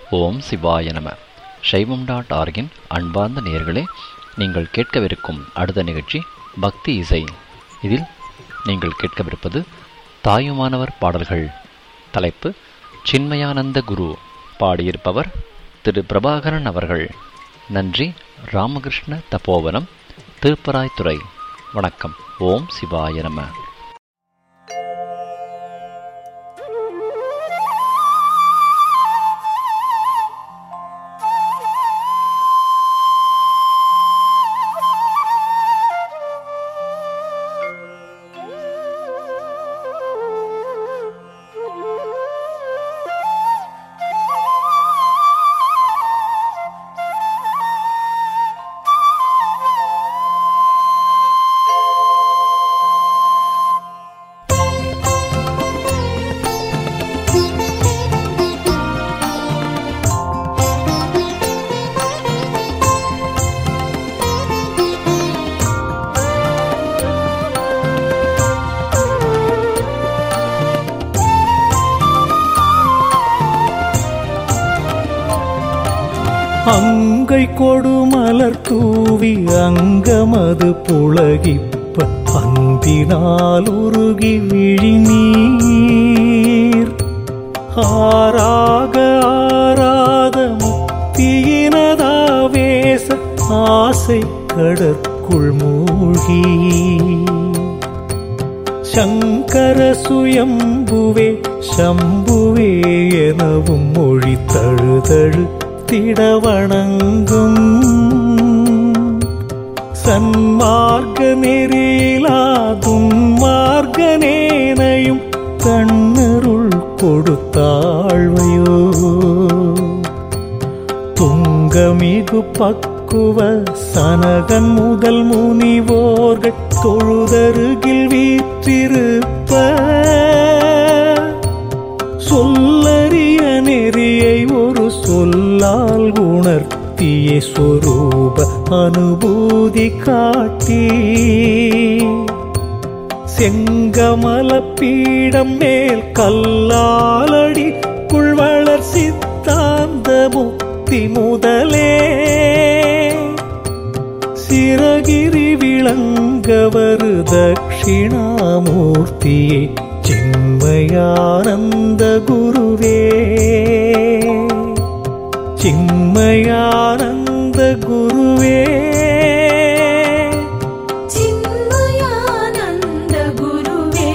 ஓம் சிவாய நம சைவம் டாட் ஆர்கின் அன்பார்ந்த நேயர்களே நீங்கள் கேட்கவிருக்கும் அடுத்த நிகழ்ச்சி பக்தி இசை இதில் நீங்கள் கேட்கவிருப்பது தாயுமானவர் பாடல்கள் தலைப்பு சின்மயானந்த குரு பாடியிருப்பவர் திரு பிரபாகரன் அவர்கள் நன்றி ராமகிருஷ்ண தபோவனம் திருப்பராய்த்துறை வணக்கம் ஓம் சிவாய நம அங்கை கொடுமலர் தூவி அங்கமது புலகிப்ப அன்பினால் உருகி விழிநீர் ஆராக ஆராத முக்தியினதாவேச ஆசை கடற்குள் மூழ்கி சங்கர சுயம்புவே சம்புவே எனவும் மொழி தழுதழு திடவணங்கும் சன்மார்க்க நெறியிலா துன்மார்க்கனேனையும் கண்ணருள் கொடுத்தாழ்வையோ துங்கமிகு பக்குவ சனகன் முதல் முனிவோர்கள் தொழுதருகில் வீற்றிருப்ப சொல்லறிய நெறியை ஒரு சொல்லால் உணர்த்திய சொரூப அனுபூதி காட்டி செங்கமல பீடம் மேல் கல்லாலடி குள்வளர் சித்தாந்த முக்தி முதலே சிறகிரி விளங்கவரு தட்சிணாமூர்த்தியே சின்மயானந்த குருவே சின்மயானந்த குருவே சின்மயானந்த குருவே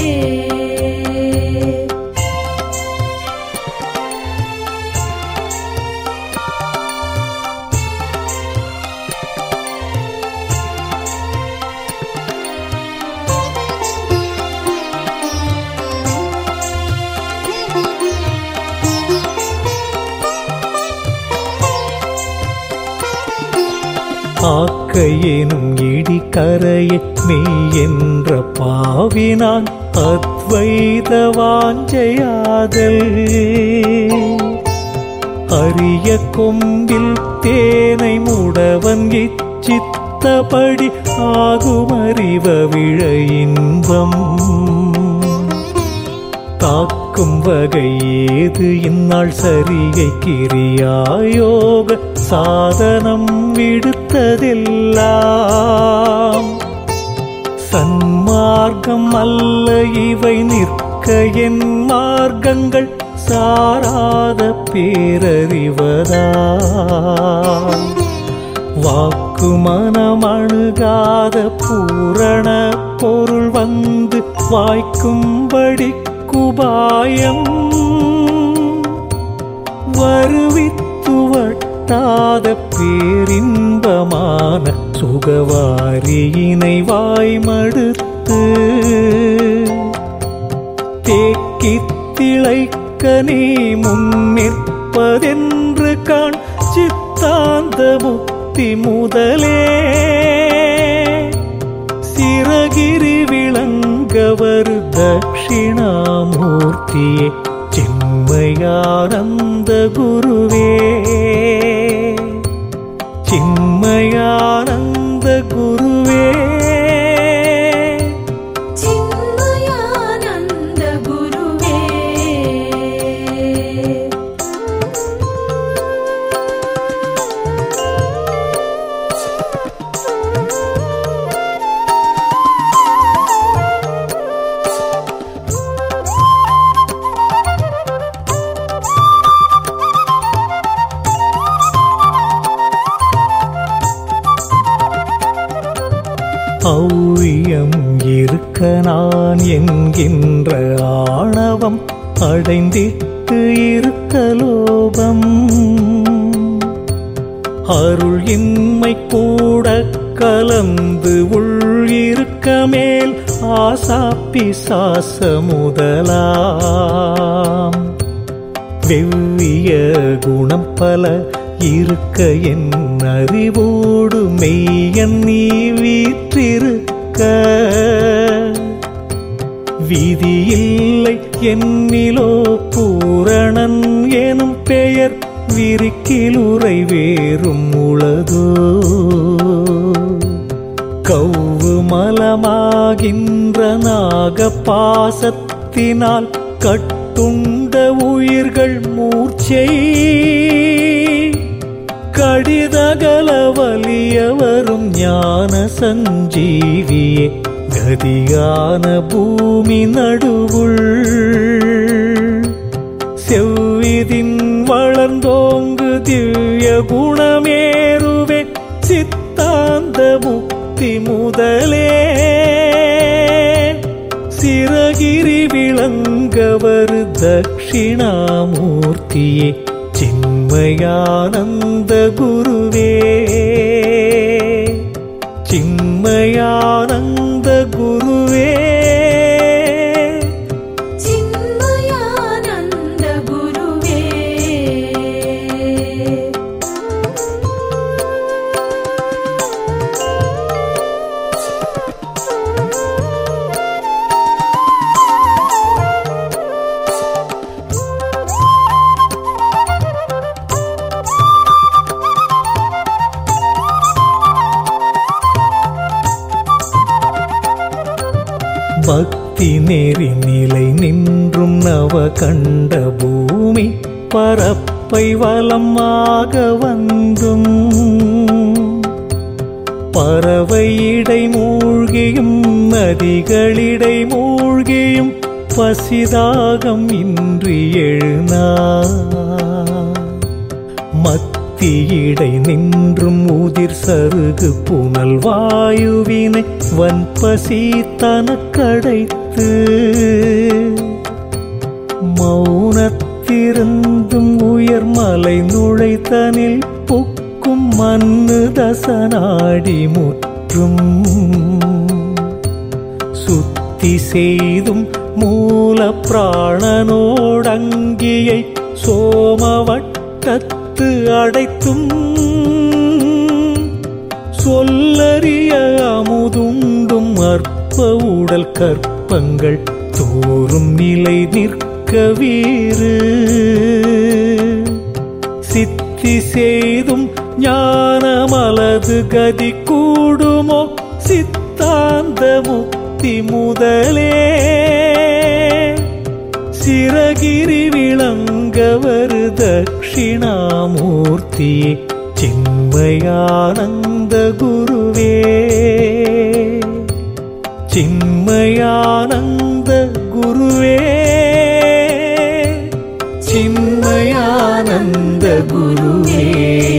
ஆக்க எனும் இடி கரையை மெய் என்ற பாவினான் அத்வைத வாஞ்சையாதல் அரிய கொம்பில் தேனை முடவன் இச்சித்தபடி ஆகும் அறிவ விழ இன்பம் தாக்கும் வகை ஏது இந்நாள் சரியை கிரியாயோக சாதனம் விடுத்ததெல்லாம் சன்மார்க்கம் அல்ல இவை நிற்க என் மார்க்கங்கள் சாராத பேரறிவதால் வாக்கு மனமணுகாத பூரண பொருள் வந்து வாய்க்கும்படி குபாயம் வருவித்து வட்டாத பேரின்பமான சுகவாரியினை வாய்மடுத்து தேக்கித் திளைக்க நீ முன்னிற்பதென்று காண் சித்தாந்த முக்தி முதலே சிறகிரி விளங்கவர் தட்சிணாமூர்த்தியே சின்மயானந்த குருவே சின்மயானந்த குருவே சின்மயானந்த குருவே ஔவியம் இருக்க நான் என்கின்ற ஆணவம் அடைந்திட்டு இருக்க லோபம் அருள் இன்மை கூட கலந்து உள் இருக்க மேல் ஆசா பிசாச முதலாம் வெவ்விய குணம் பல இருக்க என் அறிவோடு மெய்யன் நீ வீற்றிருக்க விதியில்லை என்னிலோ பூரணன் எனும் பெயர் விரிக்கிலுரை வேறும் உளதோ கவ்வு மலமாகின்ற நாக பாசத்தினால் கட்டுண்ட உயிர்கள் மூர்ச்சை கடிதகல வலிய வரும் ஞான சஞ்சீவியே கதியான பூமி நடுவுள் செவ்விதின் வளர்ந்தோங்கு திவ்ய குணமேருவே சித்தாந்த முக்தி முதலே சிறகிரி விளங்கவர் தட்சிணாமூர்த்தியே சின்மயானந்த குருவே சின்மயானந்த குருவே சின்மயானந்த குருவே பக்தி நெறி நிலை நின்றும் நவ கண்ட பூமி பரப்பை வலமாக வந்தும் பறவையிடை மூழ்கியும் நதிகளிடை மூழ்கியும் பசிதாகம் இன்றி எழுநா மத்தியிடை நின்றும் உதிர் சருகு புனல் வாயுவினை வன்பசி தனக்கடைத்து மௌனத்திருந்தும் உயர் மலை நுழைத்தனில் புக்கும் மண்ணு தசநாடி முற்றும் சுத்தி செய்தும் மூல பிராணனோடங்கியை சோமவட்டத்து அடைத்தும் சொல்லறிய அமுதுண்டும் அற்ப உடல் கற்பங்கள் தோறும் நிலை நிற்க வீறு சித்தி செய்தும் ஞானமலது கதி கூடுமோ சித்தாந்த முக்தி முதலே சிறகிரி விளங்கவர் தட்சிணாமூர்த்தியே சின்மயானந்த குருவே சின்மயானந்த குருவே சின்மயானந்த குருவே